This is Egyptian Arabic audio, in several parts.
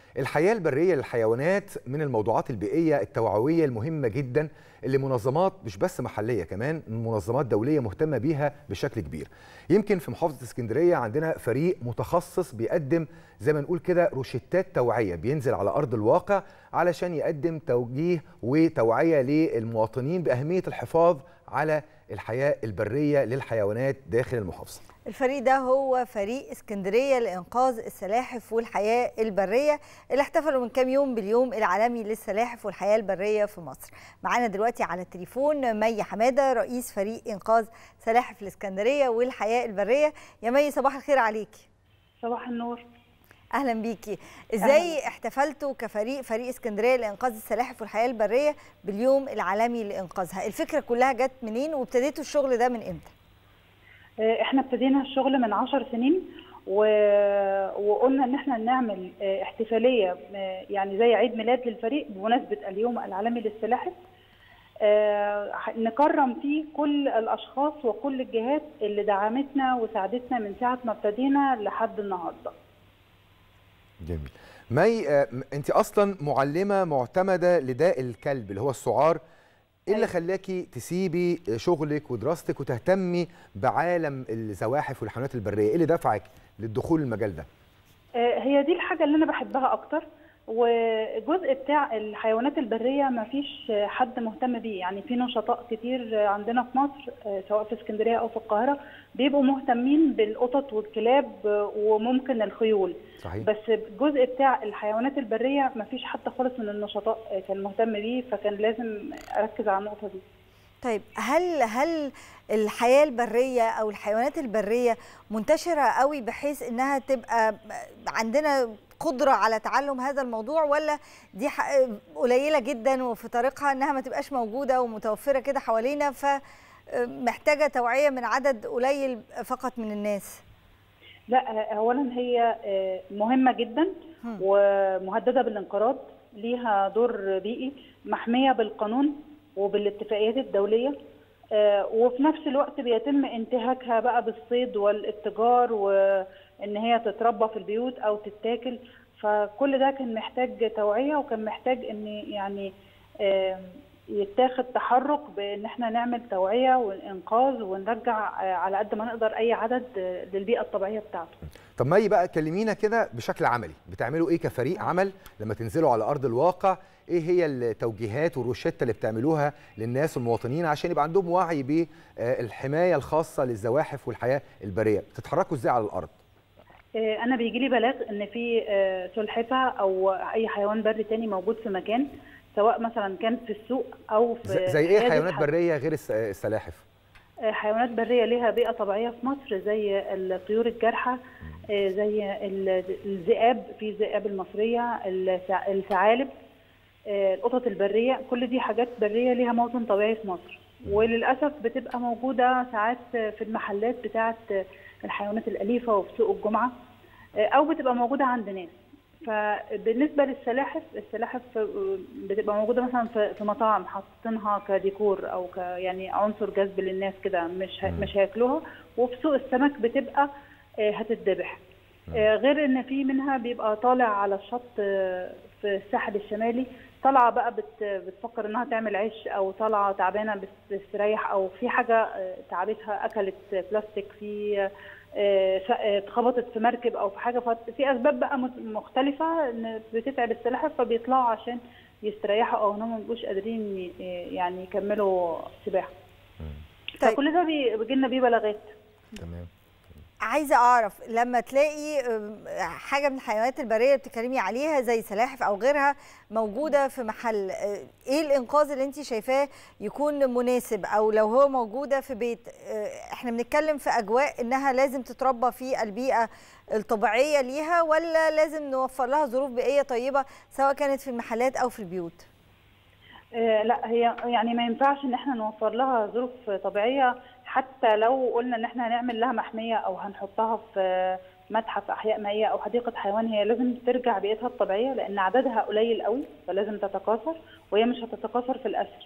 الحياة البرية للحيوانات من الموضوعات البيئية التوعوية المهمة جدا اللي منظمات مش بس محلية كمان منظمات دولية مهتمة بيها بشكل كبير يمكن في محافظة اسكندرية عندنا فريق متخصص بيقدم زي ما نقول كده روشتات توعية بينزل على أرض الواقع علشان يقدم توجيه وتوعية للمواطنين بأهمية الحفاظ على الحياة البرية للحيوانات داخل المحافظة الفريق ده هو فريق اسكندريه لانقاذ السلاحف والحياه البريه اللي احتفلوا من كام يوم باليوم العالمي للسلاحف والحياه البريه في مصر. معانا دلوقتي على التليفون مي حماده رئيس فريق انقاذ سلاحف الاسكندريه والحياه البريه. يا مي صباح الخير عليكي. صباح النور. اهلا بيكي. ازاي أهلا. احتفلتوا كفريق فريق اسكندريه لانقاذ السلاحف والحياه البريه باليوم العالمي لانقاذها؟ الفكره كلها جت منين وابتديتوا الشغل ده من امتى؟ احنا ابتدينا الشغل من عشر سنين و... وقلنا ان احنا نعمل احتفاليه يعني زي عيد ميلاد للفريق بمناسبه اليوم العالمي للسلاحف نكرم فيه كل الاشخاص وكل الجهات اللي دعمتنا وساعدتنا من ساعه ما ابتدينا لحد النهارده. جميل. مي انت اصلا معلمه معتمده لداء الكلب اللي هو السعار ايه اللي خلاكي تسيبي شغلك ودراستك وتهتمي بعالم الزواحف والحيوانات البريه؟ ايه اللي دفعك للدخول المجال ده؟ هي دي الحاجه اللي انا بحبها اكتر والجزء بتاع الحيوانات البريه ما فيش حد مهتم بيه يعني في نشطاء كتير عندنا في مصر سواء في اسكندريه او في القاهره بيبقوا مهتمين بالقطط والكلاب وممكن الخيول صحيح. بس الجزء بتاع الحيوانات البريه ما فيش حد خالص من النشطاء كان مهتم بيه فكان لازم اركز على النقطه دي طيب هل هل الحياه البريه او الحيوانات البريه منتشره قوي بحيث انها تبقى عندنا قدره على تعلم هذا الموضوع ولا دي قليله جدا وفي طريقها انها ما تبقاش موجوده ومتوفره كده حوالينا فمحتاجه توعيه من عدد قليل فقط من الناس لا اولا هي مهمه جدا ومهدده بالانقراض ليها دور بيئي محميه بالقانون وبالاتفاقيات الدوليه وفي نفس الوقت بيتم انتهاكها بقى بالصيد والاتجار وان هي تتربى في البيوت او تتاكل فكل ده كان محتاج توعيه وكان محتاج ان يعني يتاخد تحرك بان احنا نعمل توعيه وانقاذ ونرجع على قد ما نقدر اي عدد للبيئه الطبيعيه بتاعته. طب مي بقى كلمينا كده بشكل عملي بتعملوا ايه كفريق عمل لما تنزلوا على ارض الواقع ايه هي التوجيهات والروشته اللي بتعملوها للناس والمواطنين عشان يبقى عندهم وعي بالحمايه الخاصه للزواحف والحياه البريه بتتحركوا ازاي على الارض انا بيجي لي بلاغ ان في سلحفه او اي حيوان بري تاني موجود في مكان سواء مثلا كان في السوق او في زي ايه حيوانات بريه غير السلاحف حيوانات بريه ليها بيئه طبيعيه في مصر زي الطيور الجارحه زي الذئاب في الذئاب المصريه الثعالب القطط البريه كل دي حاجات بريه ليها موطن طبيعي في مصر وللاسف بتبقى موجوده ساعات في المحلات بتاعه الحيوانات الاليفه وفي سوق الجمعه او بتبقى موجوده عند ناس فبالنسبه للسلاحف السلاحف بتبقى موجوده مثلا في مطاعم حاطينها كديكور او ك يعني عنصر جذب للناس كده مش مش هياكلوها وفي سوق السمك بتبقى هتتذبح غير ان في منها بيبقى طالع على الشط في الساحل الشمالي طالعه بقى بت بتفكر انها تعمل عيش او طالعه تعبانه بتستريح او في حاجه تعبتها اكلت بلاستيك في اتخبطت في مركب او في حاجه ففي اسباب بقى مختلفه ان بتتعب السلاحف فبيطلعوا عشان يستريحوا او انهم ما بيبقوش قادرين يعني يكملوا سباحه. طيب. فكل ده بيجي لنا بيه بلاغات. تمام. عايزه اعرف لما تلاقي حاجه من الحيوانات البريه اللي بتتكلمي عليها زي سلاحف او غيرها موجوده في محل ايه الانقاذ اللي انت شايفاه يكون مناسب او لو هو موجوده في بيت احنا بنتكلم في اجواء انها لازم تتربى في البيئه الطبيعيه ليها ولا لازم نوفر لها ظروف بيئيه طيبه سواء كانت في المحلات او في البيوت آه لا هي يعني ما ينفعش ان احنا نوفر لها ظروف طبيعيه حتى لو قلنا ان احنا هنعمل لها محميه او هنحطها في متحف احياء مائيه او حديقه حيوان هي لازم ترجع بيئتها الطبيعيه لان عددها قليل قوي فلازم تتكاثر وهي مش هتتكاثر في الاسر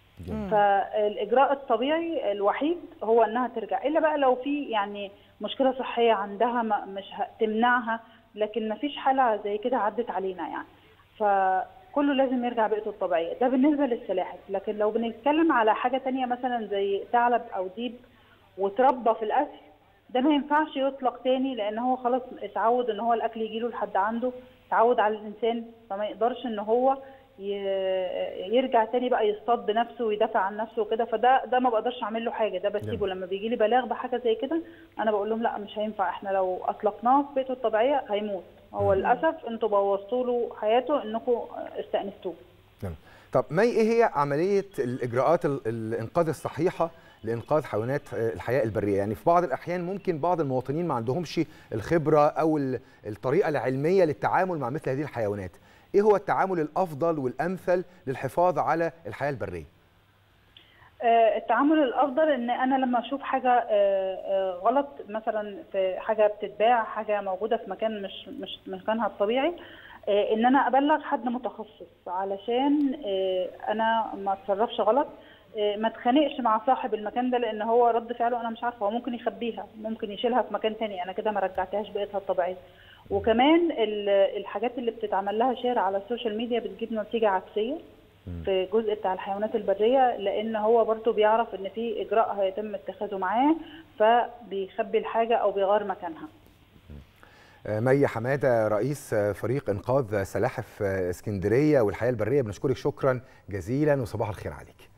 فالاجراء الطبيعي الوحيد هو انها ترجع الا بقى لو في يعني مشكله صحيه عندها مش تمنعها لكن ما فيش حاله زي كده عدت علينا يعني فكله لازم يرجع بيئته الطبيعيه ده بالنسبه للسلاحف لكن لو بنتكلم على حاجه تانية مثلا زي ثعلب او ديب وتربى في الاسر ده ما ينفعش يطلق تاني لان هو خلاص اتعود ان هو الاكل يجيله لحد عنده اتعود على الانسان فما يقدرش ان هو ي- يرجع تاني بقى يصطاد بنفسه ويدافع عن نفسه وكده فده ده ما بقدرش اعمل له حاجه ده بسيبه لما بيجي لي بلاغ بحاجه زي كده انا بقول لهم لا مش هينفع احنا لو اطلقناه في بيئته الطبيعيه هيموت هو للاسف انتوا بوظتوا له حياته انكم استأنفتوه نعم. طب مي ايه هي عمليه الاجراءات ال- الانقاذ الصحيحه لانقاذ حيوانات آه، الحياه البريه يعني في بعض الاحيان ممكن بعض المواطنين ما عندهمش الخبره او ال- الطريقه العلميه للتعامل مع مثل هذه الحيوانات ايه هو التعامل الافضل والامثل للحفاظ على الحياه البريه آه، التعامل الافضل ان انا لما اشوف حاجه آه، آه، غلط مثلا في حاجه بتتباع حاجه موجوده في مكان مش مش مكانها الطبيعي آه، ان انا ابلغ حد متخصص علشان آه، انا ما اتصرفش غلط آه، ما اتخانقش مع صاحب المكان ده لان هو رد فعله انا مش عارفه هو ممكن يخبيها ممكن يشيلها في مكان تاني انا كده ما رجعتهاش بيئتها الطبيعيه وكمان ال- الحاجات اللي بتتعمل لها شير على السوشيال ميديا بتجيب نتيجه عكسيه في الجزء بتاع الحيوانات البريه لان هو برضه بيعرف ان في اجراء هيتم اتخاذه معاه فبيخبي الحاجه او بيغير مكانها آه، مي حماده رئيس آه، فريق انقاذ سلاحف آه، اسكندريه والحياه البريه بنشكرك شكرا جزيلا وصباح الخير عليك